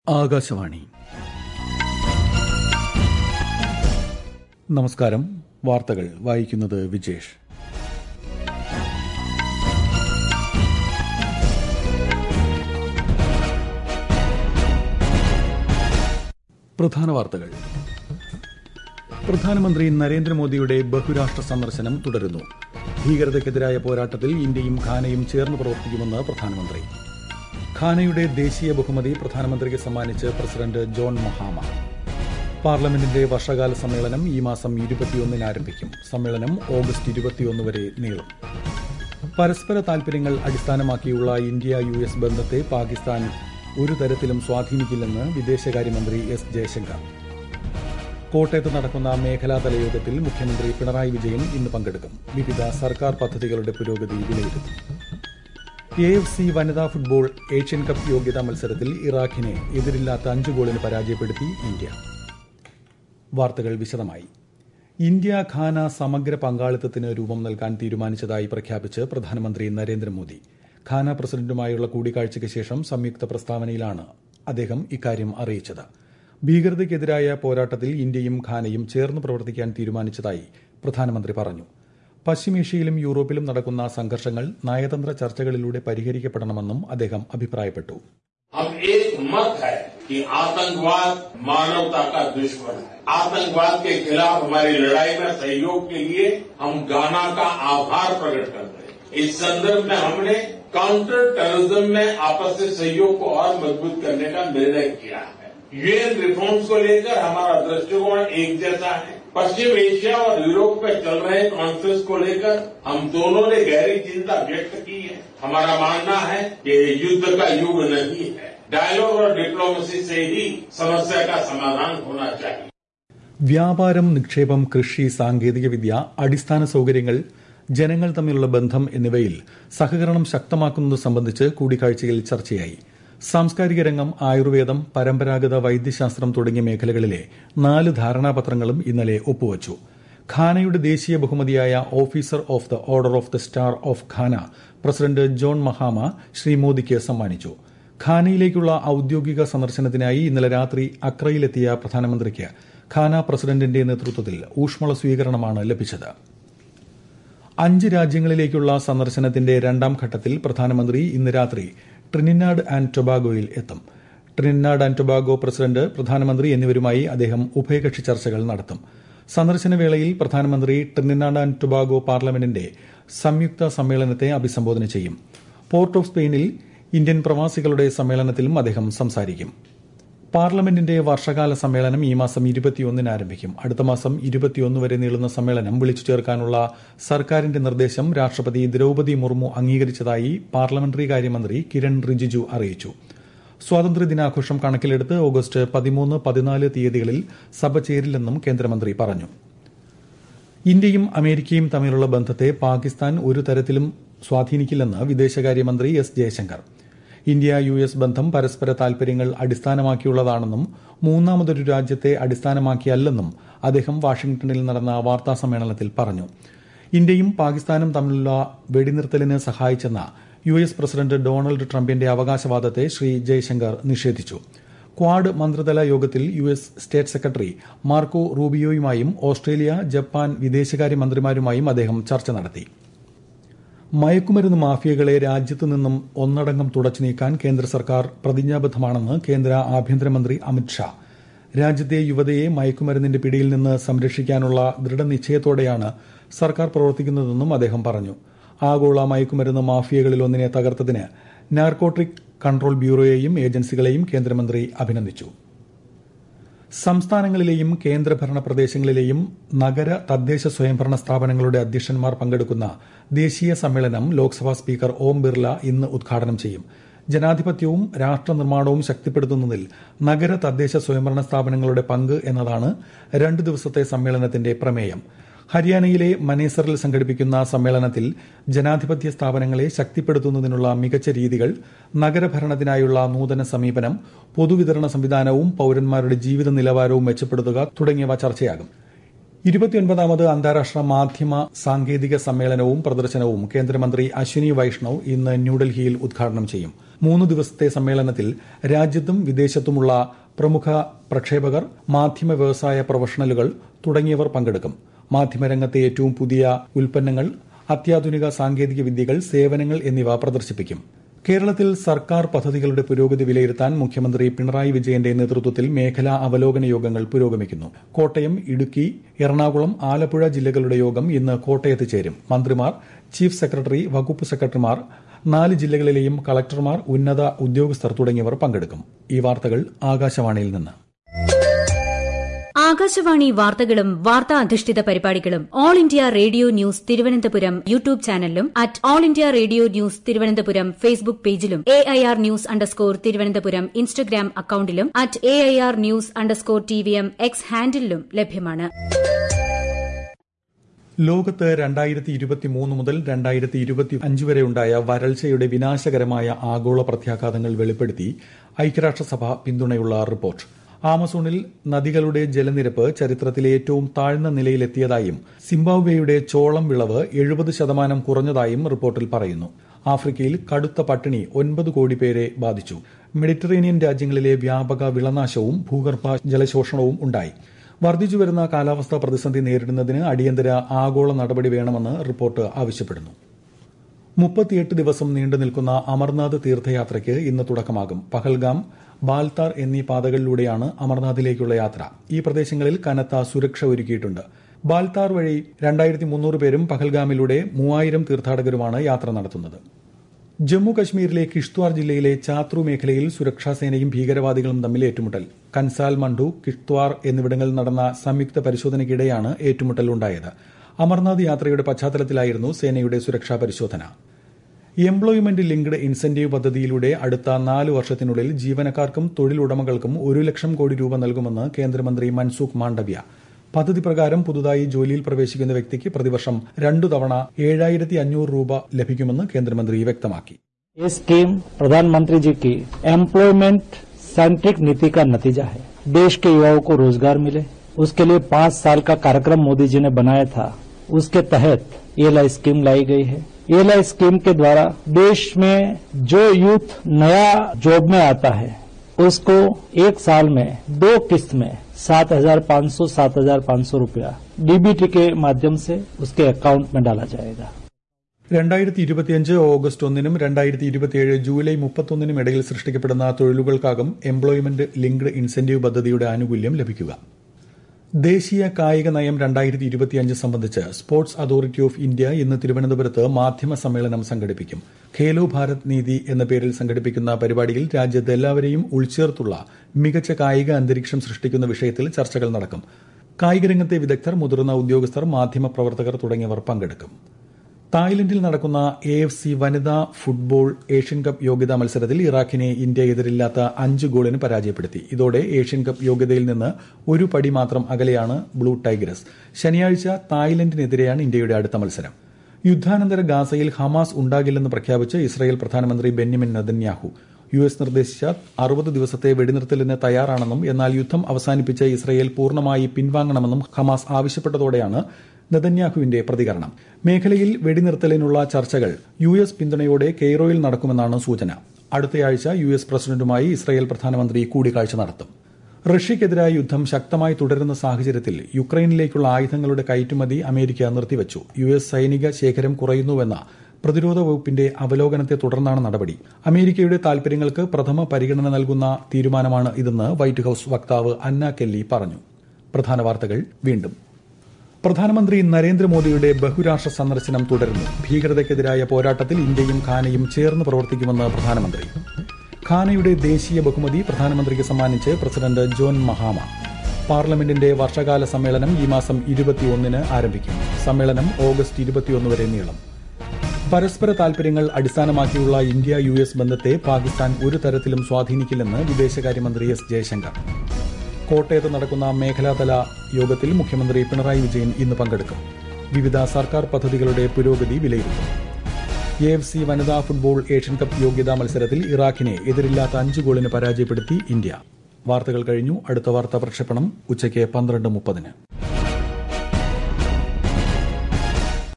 ആകാശവാണി നമസ്കാരം വാർത്തകൾ വായിക്കുന്നത് വിജേഷ് പ്രധാന വാർത്തകൾ പ്രധാനമന്ത്രി നരേന്ദ്രമോദിയുടെ ബഹുരാഷ്ട്ര സന്ദർശനം തുടരുന്നു ഭീകരതയ്ക്കെതിരായ പോരാട്ടത്തിൽ ഇന്ത്യയും ഖാനയും ചേർന്ന് പ്രവർത്തിക്കുമെന്ന് പ്രധാനമന്ത്രി ഖാനയുടെ ദേശീയ ബഹുമതി പ്രധാനമന്ത്രിക്ക് സമ്മാനിച്ച് പ്രസിഡന്റ് ജോൺ മഹാമ പാർലമെന്റിന്റെ വർഷകാല സമ്മേളനം ഈ മാസം ഇരുപത്തിയൊന്നിന് ആരംഭിക്കും സമ്മേളനം ഓഗസ്റ്റ് ഇരുപത്തിയൊന്ന് വരെ നീളും പരസ്പര താൽപര്യങ്ങൾ അടിസ്ഥാനമാക്കിയുള്ള ഇന്ത്യ യു എസ് ബന്ധത്തെ പാകിസ്ഥാൻ ഒരു തരത്തിലും സ്വാധീനിക്കില്ലെന്ന് വിദേശകാര്യമന്ത്രി എസ് ജയശങ്കർ കോട്ടയത്ത് നടക്കുന്ന മേഖലാതല യോഗത്തിൽ മുഖ്യമന്ത്രി പിണറായി വിജയൻ ഇന്ന് പങ്കെടുക്കും വിവിധ സർക്കാർ പദ്ധതികളുടെ പുരോഗതി വിലയിരുത്തും എ എഫ് സി വനിതാ ഫുട്ബോൾ ഏഷ്യൻ കപ്പ് യോഗ്യതാ മത്സരത്തിൽ ഇറാഖിനെ എതിരില്ലാത്ത അഞ്ച് ഗോളിന് പരാജയപ്പെടുത്തി ഇന്ത്യ വാർത്തകൾ വിശദമായി ഇന്ത്യ ഖാന സമഗ്ര പങ്കാളിത്തത്തിന് രൂപം നൽകാൻ തീരുമാനിച്ചതായി പ്രഖ്യാപിച്ച് പ്രധാനമന്ത്രി നരേന്ദ്രമോദി ഖാന പ്രസിഡന്റുമായുള്ള കൂടിക്കാഴ്ചയ്ക്ക് ശേഷം സംയുക്ത പ്രസ്താവനയിലാണ് അദ്ദേഹം ഇക്കാര്യം അറിയിച്ചത് ഭീകരതയ്ക്കെതിരായ പോരാട്ടത്തിൽ ഇന്ത്യയും ഖാനയും ചേർന്ന് പ്രവർത്തിക്കാൻ തീരുമാനിച്ചതായി പ്രധാനമന്ത്രി പറഞ്ഞു പശ്ചിമേഷ്യയിലും യൂറോപ്പിലും നടക്കുന്ന സംഘർഷങ്ങൾ നയതന്ത്ര ചർച്ചകളിലൂടെ പരിഹരിക്കപ്പെടണമെന്നും അദ്ദേഹം അഭിപ്രായപ്പെട്ടു हम एक मत है कि आतंकवाद मानवता का दुश्मन है आतंकवाद के खिलाफ हमारी लड़ाई में सहयोग के लिए हम गाना का आभार प्रकट करते हैं इस संदर्भ में हमने काउंटर टेररिज्म में आपसी सहयोग को और मजबूत करने का निर्णय किया है यूएन रिफॉर्म्स को लेकर हमारा दृष्टिकोण एक जैसा है पश्चिम एशिया और यूरोप में चल रहे कॉन्फ्रेंस को लेकर हम दोनों ने गहरी चिंता व्यक्त की है हमारा मानना है कि ये युद्ध का युग नहीं है डायलॉग और डिप्लोमेसी से ही समस्या का समाधान होना चाहिए വ്യാപാരം നിക്ഷേപം കൃഷി സാങ്കേതികവിദ്യ അടിസ്ഥാന സൌകര്യങ്ങൾ ജനങ്ങൾ തമ്മിലുള്ള ബന്ധം എന്നിവയിൽ സഹകരണം ശക്തമാക്കുന്നത് സംബന്ധിച്ച് കൂടിക്കാഴ്ചയിൽ ചർച്ചയായി സാംസ്കാരിക രംഗം ആയുർവേദം പരമ്പരാഗത വൈദ്യശാസ്ത്രം തുടങ്ങിയ മേഖലകളിലെ നാല് ധാരണാപത്രങ്ങളും ഇന്നലെ ഒപ്പുവച്ചു ഖാനയുടെ ദേശീയ ബഹുമതിയായ officer of the order of the star of Ghana president John Mahama Shri മോദിക്ക് സമ്മാനിച്ചു ഖാനയിലേക്കുള്ള ഔദ്യോഗിക സന്ദർശനത്തിനായി ഇന്നലെ രാത്രി അക്രയിലെത്തിയ പ്രധാനമന്ത്രിക്ക് ഖാന പ്രസിഡന്റിന്റെ നേതൃത്വത്തിൽ ഊഷ്മള സ്വീകരണമാണ് ലഭിച്ചത് അഞ്ച് രാജ്യങ്ങളിലേക്കുള്ള സന്ദർശനത്തിന്റെ രണ്ടാം ഘട്ടത്തിൽ പ്രധാനമന്ത്രി ഇന്ന് രാത്രി ട്രിനിനാഡ് ആൻഡ് ടൊബാഗോയിൽ എത്തും ട്രിനിനാഡ് ആൻഡ് ടൊബാഗോ പ്രസിഡന്റ് പ്രധാനമന്ത്രി എന്നിവരുമായി അദ്ദേഹം ഉഭയകക്ഷി ചർച്ചകൾ നടത്തും സന്ദർശന വേളയിൽ പ്രധാനമന്ത്രി ട്രിനിനാഡ് ആൻഡ് ടൊബാഗോ പാർലമെന്റിന്റെ സംയുക്ത സമ്മേളനത്തെ അഭിസംബോധന ചെയ്യും പോർട്ട് ഓഫ് സ്പെയിനിൽ ഇന്ത്യൻ പ്രവാസികളുടെ സമ്മേളനത്തിലും അദ്ദേഹം സംസാരിക്കും പാർലമെന്റിന്റെ വർഷകാല സമ്മേളനം ഈ മാസം ഇരുപത്തിയൊന്നിന് ആരംഭിക്കും അടുത്ത മാസം ഇരുപത്തിയൊന്ന് വരെ നീളുന്ന സമ്മേളനം വിളിച്ചു ചേർക്കാനുള്ള സർക്കാരിന്റെ നിർദ്ദേശം രാഷ്ട്രപതി ദ്രൌപതി മുർമു അംഗീകരിച്ചതായി പാർലമെന്ററി കാര്യമന്ത്രി കിരൺ റിജിജു അറിയിച്ചു സ്വാതന്ത്ര്യ ദിനാഘോഷം കണക്കിലെടുത്ത് ഓഗസ്റ്റ് പതിമൂന്ന് പതിനാല് തീയതികളിൽ സഭ ചേരില്ലെന്നും കേന്ദ്രമന്ത്രി പറഞ്ഞു ഇന്ത്യയും അമേരിക്കയും തമ്മിലുള്ള ബന്ധത്തെ പാകിസ്ഥാൻ ഒരു തരത്തിലും സ്വാധീനിക്കില്ലെന്ന് വിദേശകാര്യമന്ത്രി S Jaishankar India U S ബന്ധം പരസ്പര താൽപര്യങ്ങൾ അടിസ്ഥാനമാക്കിയുള്ളതാണെന്നും മൂന്നാമതൊരു രാജ്യത്തെ അടിസ്ഥാനമാക്കിയല്ലെന്നും അദ്ദേഹം വാഷിംഗ്ടണിൽ നടന്ന വാർത്താ സമ്മേളനത്തിൽ പറഞ്ഞു ഇന്ത്യയും പാകിസ്ഥാനും തമ്മിലുള്ള വെടിനിർത്തലിന് സഹായിച്ചെന്ന യു എസ് പ്രസിഡന്റ് ഡൊണാൾഡ് ട്രംപിന്റെ അവകാശവാദത്തെ ശ്രീ ജയശങ്കർ നിഷേധിച്ചു ക്വാഡ് മന്ത്രിതല യോഗത്തിൽ U S state secretary Marco റൂബിയോയുമായും ഓസ്ട്രേലിയ ജപ്പാൻ വിദേശകാര്യമന്ത്രിമാരുമായും അദ്ദേഹം ചർച്ച നടത്തി മയക്കുമരുന്ന് മാഫിയകളെ രാജ്യത്തു നിന്നും ഒന്നടങ്കം തുടച്ചു നീക്കാൻ കേന്ദ്ര സർക്കാർ പ്രതിജ്ഞാബദ്ധമാണെന്ന് കേന്ദ്ര ആഭ്യന്തരമന്ത്രി അമിത്ഷാ രാജ്യത്തെ യുവതയെ മയക്കുമരുന്നിന്റെ പിടിയിൽ നിന്ന് സംരക്ഷിക്കാനുള്ള ദൃഢനിശ്ചയത്തോടെയാണ് സർക്കാർ പ്രവർത്തിക്കുന്നതെന്നും അദ്ദേഹം പറഞ്ഞു ആഗോള മയക്കുമരുന്ന് മാഫിയകളിൽ ഒന്നിനെ തകർത്തതിന് നാർക്കോട്ടിക് കൺട്രോൾ ബ്യൂറോയെയും ഏജൻസികളെയും കേന്ദ്രമന്ത്രി അഭിനന്ദിച്ചു സംസ്ഥാനങ്ങളിലെയും കേന്ദ്രഭരണ പ്രദേശങ്ങളിലെയും നഗര തദ്ദേശ സ്വയംഭരണ സ്ഥാപനങ്ങളുടെ അധ്യക്ഷന്മാർ പങ്കെടുക്കുന്ന ദേശീയ സമ്മേളനം ലോക്സഭാ സ്പീക്കർ ഓം ബിർല ഇന്ന് ഉദ്ഘാടനം ചെയ്യും ജനാധിപത്യവും രാഷ്ട്രനിർമ്മാണവും ശക്തിപ്പെടുത്തുന്നതിൽ നഗര തദ്ദേശ സ്വയംഭരണ സ്ഥാപനങ്ങളുടെ പങ്ക് എന്നതാണ് രണ്ട് ദിവസത്തെ സമ്മേളനത്തിന്റെ പ്രമേയം ഹരിയാനയിലെ മനേസറിൽ സംഘടിപ്പിക്കുന്ന സമ്മേളനത്തിൽ ജനാധിപത്യ സ്ഥാപനങ്ങളെ ശക്തിപ്പെടുത്തുന്നതിനുള്ള മികച്ച രീതികൾ നഗരഭരണത്തിനായുള്ള നൂതന സമീപനം പൊതുവിതരണ സംവിധാനവും പൌരന്മാരുടെ ജീവിത നിലവാരവും മെച്ചപ്പെടുത്തുക തുടങ്ങിയവ ചർച്ചയാകും ഇരുപത്തിയൊൻപതാമത് അന്താരാഷ്ട്ര മാധ്യമ സാങ്കേതിക സമ്മേളനവും പ്രദർശനവും കേന്ദ്രമന്ത്രി അശ്വിനി വൈഷ്ണവ് ഇന്ന് ന്യൂഡൽഹിയിൽ ഉദ്ഘാടനം ചെയ്യും മൂന്ന് ദിവസത്തെ സമ്മേളനത്തിൽ രാജ്യത്തും വിദേശത്തുമുള്ള പ്രമുഖ പ്രക്ഷേപകർ മാധ്യമ വ്യവസായ പ്രൊഫഷണലുകൾ തുടങ്ങിയവർ പങ്കെടുക്കും മാധ്യമരംഗത്തെ ഏറ്റവും പുതിയ ഉൽപ്പന്നങ്ങൾ അത്യാധുനിക സാങ്കേതിക വിദ്യകൾ സേവനങ്ങൾ എന്നിവ പ്രദർശിപ്പിക്കും കേരളത്തിൽ സർക്കാർ പദ്ധതികളുടെ പുരോഗതി വിലയിരുത്താൻ മുഖ്യമന്ത്രി പിണറായി വിജയന്റെ നേതൃത്വത്തിൽ മേഖലാ അവലോകന യോഗങ്ങൾ പുരോഗമിക്കുന്നു കോട്ടയം ഇടുക്കി എറണാകുളം ആലപ്പുഴ ജില്ലകളുടെ യോഗം ഇന്ന് കോട്ടയത്ത് ചേരും മന്ത്രിമാർ ചീഫ് സെക്രട്ടറി വകുപ്പ് സെക്രട്ടറിമാർ നാല് ജില്ലകളിലെയും കളക്ടർമാർ ഉന്നത ഉദ്യോഗസ്ഥർ തുടങ്ങിയവർ പങ്കെടുക്കും ഈ വാർത്തകൾ ആകാശവാണിയിൽ നിന്ന് ആകാശവാണി വാർത്തകളും വാർത്താ അധിഷ്ഠിത പരിപാടികളും all India radio news Thiruvananthapuram YouTube ചാനലിലും at all India radio news Thiruvananthapuram Facebook പേജിലും A I R news underscore Thiruvananthapuram Instagram അക്കൌണ്ടിലും at A I R news underscore T V M X ഹാൻഡിലും ലഭ്യമാണ് ലോകത്ത് രണ്ടായിരത്തി ഇരുപത്തിമൂന്ന് മുതൽ രണ്ടായിരത്തി ഇരുപത്തി അഞ്ച് വരെ ഉണ്ടായ വരൾച്ചയുടെ വിനാശകരമായ ആഗോള പ്രത്യാഘാതങ്ങൾ വെളിപ്പെടുത്തി ഐക്യരാഷ്ട്രസഭ പിന്തുണയുള്ള റിപ്പോർട്ട് ആമസോണിൽ നദികളുടെ ജലനിരപ്പ് ചരിത്രത്തിലെ ഏറ്റവും താഴ്ന്ന നിലയിലെത്തിയതായും സിംബാബ്വേയുടെ ചോളം വിളവ് എഴുപത് ശതമാനം കുറഞ്ഞതായും റിപ്പോർട്ടിൽ പറയുന്നു ആഫ്രിക്കയിൽ കടുത്ത പട്ടിണി ഒൻപത് കോടി പേരെ ബാധിച്ചു മെഡിറ്ററേനിയൻ രാജ്യങ്ങളിലെ വ്യാപക വിളനാശവും ഭൂഗർഭ ജലശോഷണവും ഉണ്ടായി വർദ്ധിച്ചുവരുന്ന കാലാവസ്ഥാ പ്രതിസന്ധി നേരിടുന്നതിന് അടിയന്തര ആഗോള നടപടി വേണമെന്ന് റിപ്പോർട്ട് ആവശ്യപ്പെടുന്നു മുപ്പത്തിയെട്ട് ദിവസം നീണ്ടു നിൽക്കുന്ന അമർനാഥ് തീർത്ഥയാത്രയ്ക്ക് ഇന്ന് തുടക്കമാകും പഹൽഗാം ബാൽത്താർ എന്നീ പാതകളിലൂടെയാണ് അമർനാഥിലേക്കുള്ള യാത്ര ഈ പ്രദേശങ്ങളിൽ കനത്ത സുരക്ഷ ഒരുക്കിയിട്ടുണ്ട് ബാൽത്താർ വഴി രണ്ടായിരത്തി മുന്നൂറ് പേരും പഹൽഗാമിലൂടെ മൂവായിരം തീർത്ഥാടകരുമാണ് യാത്ര നടത്തുന്നത് ജമ്മു കശ്മീരിലെ കിഷ്ത്വാർ ജില്ലയിലെ ചാത്രു മേഖലയിൽ സുരക്ഷാസേനയും ഭീകരവാദികളും തമ്മിൽ ഏറ്റുമുട്ടൽ കൻസാൽ മണ്ഡു കിഷ്ത്വാർ എന്നിവിടങ്ങളിൽ നടന്ന സംയുക്ത പരിശോധനയ്ക്കിടെയാണ് ഏറ്റുമുട്ടൽ ഉണ്ടായത് അമർനാഥ് യാത്രയുടെ പശ്ചാത്തലത്തിലായിരുന്നു സേനയുടെ സുരക്ഷാ പരിശോധന എംപ്ലോയ്മെന്റ് ലിങ്ക്ഡ് ഇൻസെന്റീവ് പദ്ധതിയിലൂടെ അടുത്ത നാല് വർഷത്തിനുള്ളിൽ ജീവനക്കാർക്കും തൊഴിലുടമകൾക്കും ഒരു ലക്ഷം കോടി രൂപ നൽകുമെന്ന് കേന്ദ്രമന്ത്രി മൻസുഖ് മാണ്ഡവ്യ പദ്ധതി പ്രകാരം പുതുതായി ജോലിയിൽ പ്രവേശിക്കുന്ന വ്യക്തിക്ക് പ്രതിവർഷം രണ്ടു തവണ ഏഴായിരത്തി അഞ്ഞൂറ് രൂപ ലഭിക്കുമെന്ന് കേന്ദ്രമന്ത്രി വ്യക്തമാക്കി ये स्कीम प्रधानमंत्री जी की एम्प्लॉयमेंट सेंट्रिक नीति का नतीजा है देश के युवाओं को रोजगार मिले उसके लिए पांच साल का कार्यक्रम मोदी जी ने बनाया था उसके तहत ये लाई स्कीम लाई गई है ये लाई स्कीम के द्वारा देश में जो यूथ नया जॉब में आता है उसको एक साल में दो किस्त में सात हजार पांच सौ सात हजार पांच सौ रूपया डीबीटी के माध्यम से उसके अकाउंट में डाला जाएगा രണ്ടായിരത്തി ഇരുപത്തിയഞ്ച് ഓഗസ്റ്റ് ഒന്നിനും രണ്ടായിരത്തി ഇരുപത്തിയേഴ് ജൂലൈ മുപ്പത്തൊന്നിനും ഇടയിൽ സൃഷ്ടിക്കപ്പെടുന്ന തൊഴിലുകൾക്കാകും എംപ്ലോയ്മെന്റ് ലിങ്ക്ഡ് ഇൻസെന്റീവ് പദ്ധതിയുടെ ആനുകൂല്യം ലഭിക്കുക ദേശീയ കായിക നയം രണ്ടായിരത്തി ഇരുപത്തിയഞ്ച് സംബന്ധിച്ച് സ്പോർട്സ് അതോറിറ്റി ഓഫ് ഇന്ത്യ ഇന്ന് തിരുവനന്തപുരത്ത് മാധ്യമ സമ്മേളനം സംഘടിപ്പിക്കും ഖേലോ ഭാരത് നീതി എന്ന പേരിൽ സംഘടിപ്പിക്കുന്ന പരിപാടിയിൽ രാജ്യത്ത് എല്ലാവരെയും ഉൾച്ചേർത്തുള്ള മികച്ച കായിക അന്തരീക്ഷം സൃഷ്ടിക്കുന്ന വിഷയത്തിൽ ചർച്ചകൾ നടക്കും കായികരംഗത്തെ വിദഗ്ധർ മുതിർന്ന ഉദ്യോഗസ്ഥർ മാധ്യമ പ്രവർത്തകർ തുടങ്ങിയവർ പങ്കെടുക്കും തായ്ലൻഡിൽ നടക്കുന്ന എ എഫ് സി വനിതാ ഫുട്ബോൾ ഏഷ്യൻ കപ്പ് യോഗ്യതാ മത്സരത്തിൽ ഇറാഖിനെ ഇന്ത്യ എതിരില്ലാത്ത അഞ്ച് ഗോളിന് പരാജയപ്പെടുത്തി ഇതോടെ ഏഷ്യൻ കപ്പ് യോഗ്യതയിൽ നിന്ന് ഒരു പടി മാത്രം അകലെയാണ് ബ്ലൂ ടൈഗേഴ്സ് ശനിയാഴ്ച തായ്ലൻഡിനെതിരെയാണ് ഇന്ത്യയുടെ അടുത്ത മത്സരം യുദ്ധാനന്തര ഗാസയിൽ ഹമാസ് ഉണ്ടാകില്ലെന്ന് പ്രഖ്യാപിച്ച് ഇസ്രായേൽ പ്രധാനമന്ത്രി ബെന്യമിൻ നെതന്യാഹു യു എസ് നിർദ്ദേശിച്ച അറുപത് ദിവസത്തെ വെടിനിർത്തലിന് തയ്യാറാണെന്നും എന്നാൽ യുദ്ധം അവസാനിപ്പിച്ച് ഇസ്രായേൽ പൂർണ്ണമായി പിൻവാങ്ങണമെന്നും ഹമാസ് ആവശ്യപ്പെട്ടതോടെയാണ് നെതന്യാഹുവിന്റെ പ്രതികരണം മേഖലയിൽ വെടിനിർത്തലിനുള്ള ചർച്ചകൾ യു എസ് പിന്തുണയോടെ കെയ്റോയിൽ നടക്കുമെന്നാണ് സൂചന അടുത്തയാഴ്ച യു എസ് പ്രസിഡന്റുമായി ഇസ്രായേൽ പ്രധാനമന്ത്രി കൂടിക്കാഴ്ച നടത്തും റഷ്യയ്ക്കെതിരായ യുദ്ധം ശക്തമായി തുടരുന്ന സാഹചര്യത്തിൽ യുക്രൈനിലേക്കുള്ള ആയുധങ്ങളുടെ കയറ്റുമതി അമേരിക്ക നിർത്തിവച്ചു യു എസ് സൈനിക ശേഖരം കുറയുന്നുവെന്ന പ്രതിരോധ വകുപ്പിന്റെ അവലോകനത്തെ തുടർന്നാണ് നടപടി അമേരിക്കയുടെ താൽപര്യങ്ങൾക്ക് പ്രഥമ പരിഗണന നൽകുന്ന തീരുമാനമാണ് ഇതെന്ന് വൈറ്റ് ഹൌസ് വക്താവ് അന്ന കെല്ലി പറഞ്ഞു പ്രധാന വാർത്തകൾ വീണ്ടും പ്രധാനമന്ത്രി നരേന്ദ്രമോദിയുടെ ബഹുരാഷ്ട്ര സന്ദർശനം തുടരുന്നു ഭീകരതയ്ക്കെതിരായ പോരാട്ടത്തിൽ ഇന്ത്യയും ഖാനയും ചേർന്ന് പ്രവർത്തിക്കുമെന്ന് പ്രധാനമന്ത്രി ഖാനയുടെ ദേശീയ ബഹുമതി പ്രധാനമന്ത്രിക്ക് സമ്മാനിച്ച് പ്രസിഡന്റ് ജോൺ മഹാമ പാർലമെന്റിന്റെ വർഷകാല സമ്മേളനം ഈ മാസം ഇരുപത്തിയൊന്നിന് ആരംഭിക്കും സമ്മേളനം ഓഗസ്റ്റ് ഇരുപത്തിയൊന്ന് വരെ നീളും പരസ്പര താൽപര്യങ്ങൾ അടിസ്ഥാനമാക്കിയുള്ള ഇന്ത്യ യു എസ് ബന്ധത്തെ പാകിസ്ഥാൻ ഒരു തരത്തിലും സ്വാധീനിക്കില്ലെന്ന് വിദേശകാര്യമന്ത്രി എസ് ജയശങ്കർ കോട്ടയത്ത് നടക്കുന്ന മേഖലാതല യോഗത്തിൽ മുഖ്യമന്ത്രി പിണറായി വിജയൻ ഇന്ന് പങ്കെടുക്കും വിവിധ സർക്കാർ പദ്ധതികളുടെ പുരോഗതി വിലയിരുത്തും എ എഫ് സി വനിതാ ഫുട്ബോൾ ഏഷ്യൻ കപ്പ് യോഗ്യതാ മത്സരത്തിൽ ഇറാഖിനെ എതിരില്ലാത്ത അഞ്ച് ഗോളിന് പരാജയപ്പെടുത്തി ഇന്ത്യ വാർത്തകൾ കഴിഞ്ഞു അടുത്ത വാർത്താ പ്രക്ഷേപണം ഉച്ചയ്ക്ക് പന്ത്രണ്ട് മുപ്പതിന്